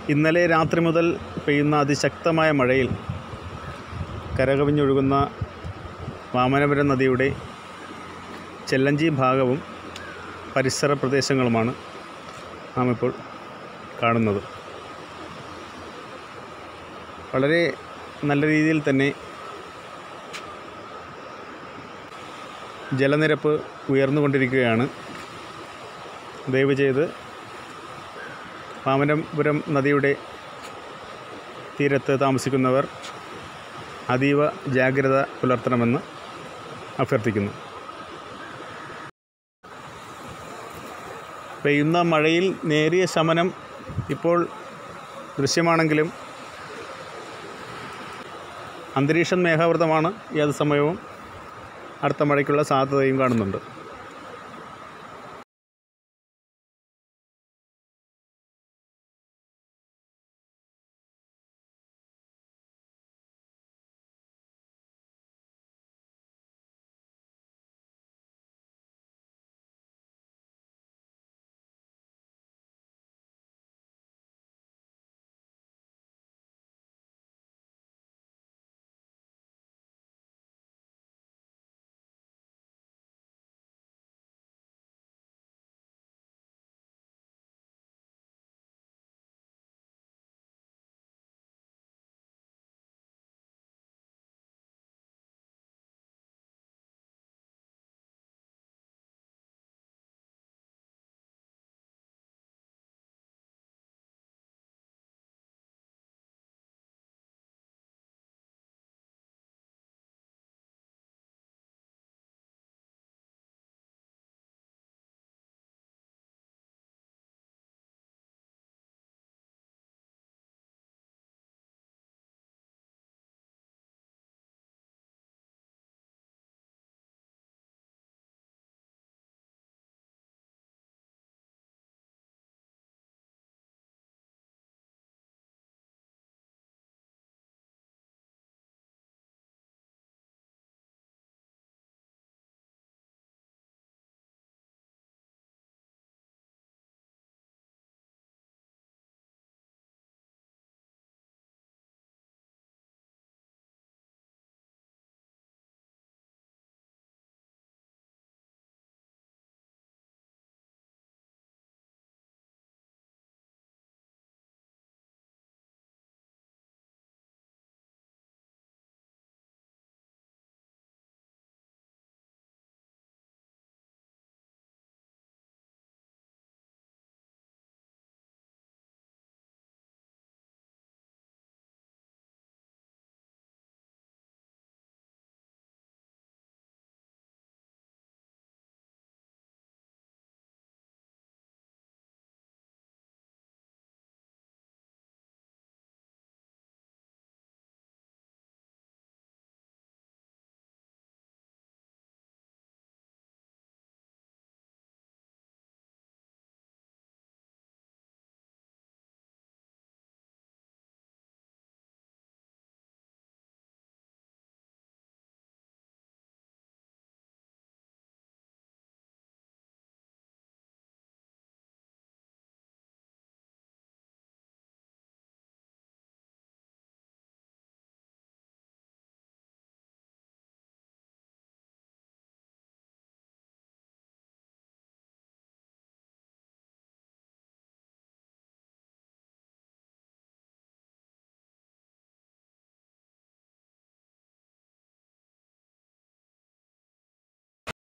ഇന്നലെ രാത്രി മുതൽ പെയ്യുന്ന അതിശക്തമായ മഴയിൽ കരകവിഞ്ഞൊഴുകുന്ന വാമനപുരം നദിയുടെ ചെല്ലഞ്ചി ഭാഗവും പരിസര പ്രദേശങ്ങളുമാണ് നാം ഇപ്പോൾ കാണുന്നത് വളരെ നല്ല രീതിയിൽ തന്നെ ജലനിരപ്പ് ഉയർന്നുകൊണ്ടിരിക്കുകയാണ് ദയവ് ചെയ്ത് വാമനപുരം നദിയുടെ തീരത്ത് താമസിക്കുന്നവർ അതീവ ജാഗ്രത പുലർത്തണമെന്ന് അഭ്യർത്ഥിക്കുന്നു പെയ്യുന്ന മഴയിൽ നേരിയ ശമനം ഇപ്പോൾ ദൃശ്യമാണെങ്കിലും അന്തരീക്ഷം മേഘാവൃതമാണ് ഏത് സമയവും അടുത്ത മഴയ്ക്കുള്ള സാധ്യതയും കാണുന്നുണ്ട്